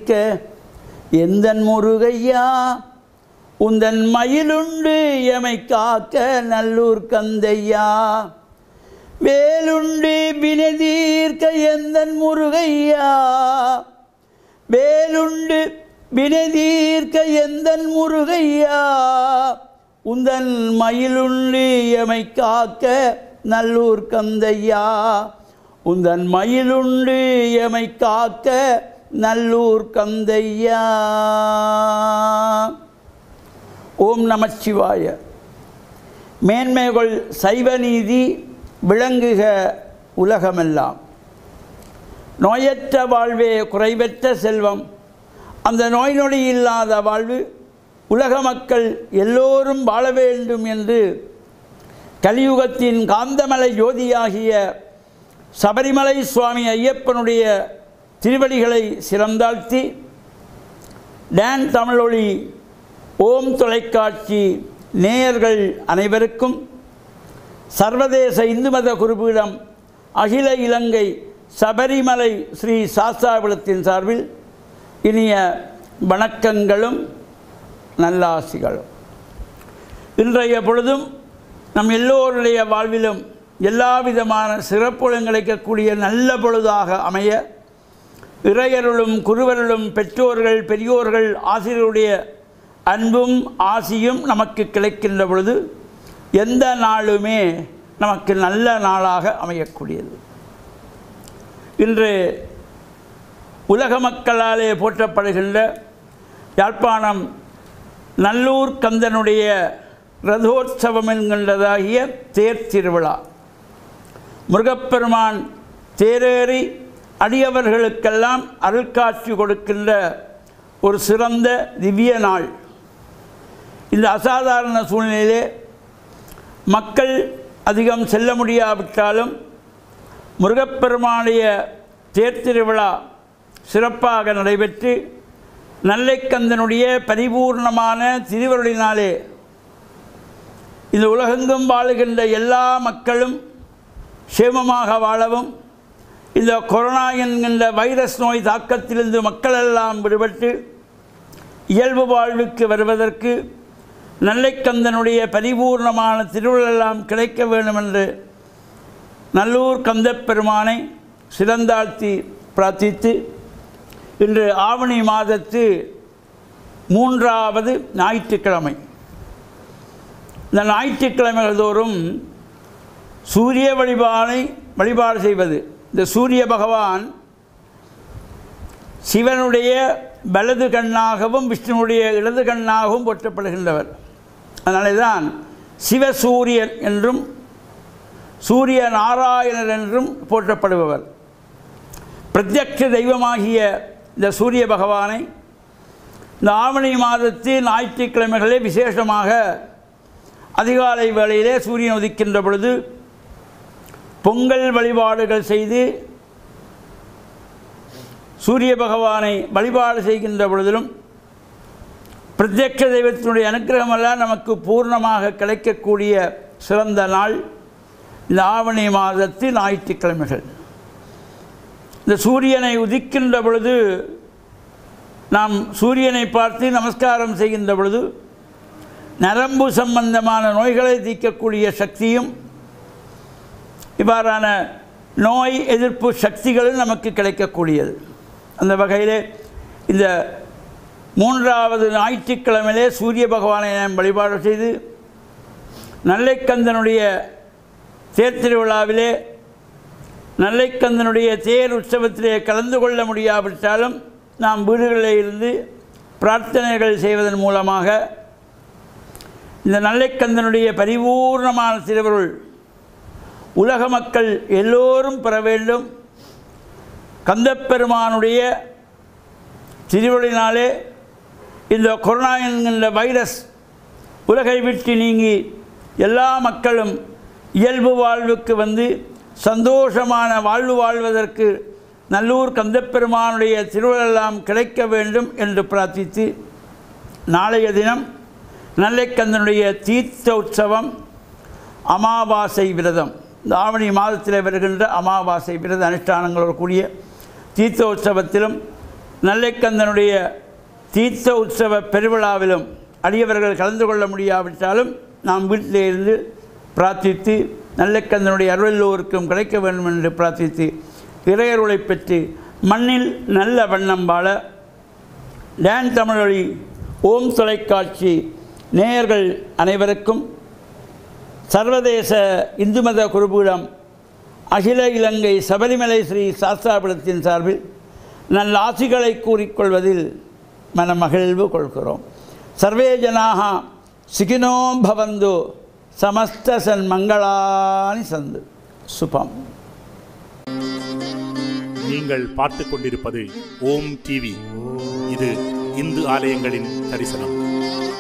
தீர்க்க எந்தன் முருகையா உந்தன் மயிலுண்டு எமை காக்க நல்லூர் கந்தையா வேலுண்டு வினதீர்க்க எந்தன் முருகையா வேலுண்டு வினதீர்க்க எந்தன் முருகையா உந்தன் மயிலுண்டு எமை காக்க நல்லூர் கந்தையா உந்தன் மயிலுண்டு எமை காக்க நல்லூர் கந்தையா ஓம் நமச்சிவாய மேன்மைகள் சைவ நீதி விளங்குக உலகமெல்லாம் நோயற்ற வாழ்வே குறைவற்ற செல்வம் அந்த நோய் நொடி இல்லாத வாழ்வு உலக மக்கள் எல்லோரும் வாழ வேண்டும் என்று கலியுகத்தின் காந்தமலை ஜோதியாகிய சபரிமலை சுவாமி ஐயப்பனுடைய திருவடிகளை சிறந்தாழ்த்தி டான் தமிழொளி ஓம் தொலைக்காட்சி நேயர்கள் அனைவருக்கும் சர்வதேச இந்து மத குருபீடம் அகில இலங்கை சபரிமலை ஸ்ரீ சாஸ்தாபுரத்தின் சார்பில் இனிய வணக்கங்களும் நல்லாசிகளும் இன்றைய பொழுதும் நம் எல்லோருடைய வாழ்விலும் எல்லா விதமான சிறப்புடன் கிடைக்கக்கூடிய நல்ல பொழுதாக அமைய இறையருளும் குருவருளும் பெற்றோர்கள் பெரியோர்கள் ஆசிரியருடைய அன்பும் ஆசியும் நமக்கு கிடைக்கின்ற பொழுது எந்த நாளுமே நமக்கு நல்ல நாளாக அமையக்கூடியது இன்று உலக மக்களாலே போற்றப்படுகின்ற யாழ்ப்பாணம் நல்லூர் கந்தனுடைய ரதோற்சவம் என்கின்றதாகிய தேர் திருவிழா முருகப்பெருமான் தேரேறி அடியவர்களுக்கெல்லாம் அருள்காட்சி கொடுக்கின்ற ஒரு சிறந்த திவ்ய நாள் இந்த அசாதாரண சூழ்நிலையிலே மக்கள் அதிகம் செல்ல முடியாவிட்டாலும் முருகப்பெருமானுடைய தேர் திருவிழா சிறப்பாக நடைபெற்று நல்லைக்கந்தனுடைய பரிபூர்ணமான திருவருளினாலே இந்த உலகெங்கும் வாழுகின்ற எல்லா மக்களும் சேமமாக வாழவும் இந்த கொரோனா என்கின்ற வைரஸ் நோய் தாக்கத்திலிருந்து மக்களெல்லாம் விடுபட்டு இயல்பு வாழ்வுக்கு வருவதற்கு நல்லைக்கந்தனுடைய பரிபூர்ணமான திருவிழெல்லாம் கிடைக்க வேண்டும் என்று நல்லூர் கந்தப் பெருமானை சிறந்தாழ்த்தி பிரார்த்தித்து இன்று ஆவணி மாதத்து மூன்றாவது ஞாயிற்றுக்கிழமை இந்த ஞாயிற்றுக்கிழமைகள் தோறும் சூரிய வழிபாடை வழிபாடு செய்வது இந்த சூரிய பகவான் சிவனுடைய வலது கண்ணாகவும் விஷ்ணுவுடைய இடது கண்ணாகவும் போற்றப்படுகின்றவர் அதனாலே தான் சிவசூரியன் என்றும் சூரிய நாராயணர் என்றும் போற்றப்படுபவர் பிரத்யக்ஷ தெய்வமாகிய இந்த சூரிய பகவானை இந்த ஆவணி மாதத்து ஞாயிற்றுக்கிழமைகளே விசேஷமாக அதிகாலை வேளையிலே சூரியன் உதிக்கின்ற பொழுது பொங்கல் வழிபாடுகள் செய்து சூரிய பகவானை வழிபாடு செய்கின்ற பொழுதிலும் பிரத்யக்ஷ தெய்வத்தினுடைய அனுக்கிரகமெல்லாம் நமக்கு பூர்ணமாக கிடைக்கக்கூடிய சிறந்த நாள் இந்த ஆவணி மாதத்து ஞாயிற்றுக்கிழமைகள் இந்த சூரியனை உதிக்கின்ற பொழுது நாம் சூரியனை பார்த்து நமஸ்காரம் செய்கின்ற பொழுது நரம்பு சம்பந்தமான நோய்களை தீர்க்கக்கூடிய சக்தியும் இவ்வாறான நோய் எதிர்ப்பு சக்திகளும் நமக்கு கிடைக்கக்கூடியது அந்த வகையிலே இந்த மூன்றாவது ஞாயிற்றுக்கிழமையிலே சூரிய பகவானை நாம் வழிபாடு செய்து நல்லைக்கந்தனுடைய தேர் திருவிழாவிலே நல்லைக்கந்தனுடைய தேர் உற்சவத்திலே கலந்து கொள்ள முடியாவிட்டாலும் நாம் வீடுகளில் இருந்து பிரார்த்தனைகள் செய்வதன் மூலமாக இந்த நல்லைக்கந்தனுடைய பரிபூர்ணமான திருவருள் உலக மக்கள் எல்லோரும் பெற வேண்டும் கந்தப்பெருமானுடைய திருவருளினாலே இந்த கொரோனா என்கின்ற வைரஸ் உலகை விட்டு நீங்கி எல்லா மக்களும் இயல்பு வாழ்வுக்கு வந்து சந்தோஷமான வாழ்வு வாழ்வதற்கு நல்லூர் கந்தப்பெருமானுடைய திருவள்ளெல்லாம் கிடைக்க வேண்டும் என்று பிரார்த்தித்து நாளைய தினம் நல்லைக்கந்தனுடைய தீர்த்த உற்சவம் அமாவாசை விரதம் இந்த ஆவணி மாதத்தில் வருகின்ற அமாவாசை விரத அனுஷ்டானங்களோடு கூடிய தீர்த்த உற்சவத்திலும் நல்லைக்கந்தனுடைய தீர்த்த உற்சவ பெருவிழாவிலும் அடியவர்கள் கலந்து கொள்ள முடியாவிட்டாலும் நாம் வீட்டிலே இருந்து பிரார்த்தித்து நல்லைக்கந்தனுடைய அருளெல்லோருக்கும் கிடைக்க வேண்டும் என்று பிரார்த்தித்து இறையருளை பெற்று மண்ணில் நல்ல வண்ணம் வாழ லேன் தமிழொலி ஓம் தொலைக்காட்சி நேயர்கள் அனைவருக்கும் சர்வதேச இந்து மத குருபீடம் அகில இலங்கை சபரிமலை ஸ்ரீ சாஸ்தாபுரத்தின் சார்பில் நல்ல ஆசிகளை கூறிக்கொள்வதில் மனமகிழ்வு கொள்கிறோம் சர்வே ஜனாக சுகினோ பவந்து சமஸ்த சன் மங்களானி சந்து சுபம் நீங்கள் பார்த்துக் கொண்டிருப்பது ஓம் டிவி இது இந்து ஆலயங்களின் தரிசனம்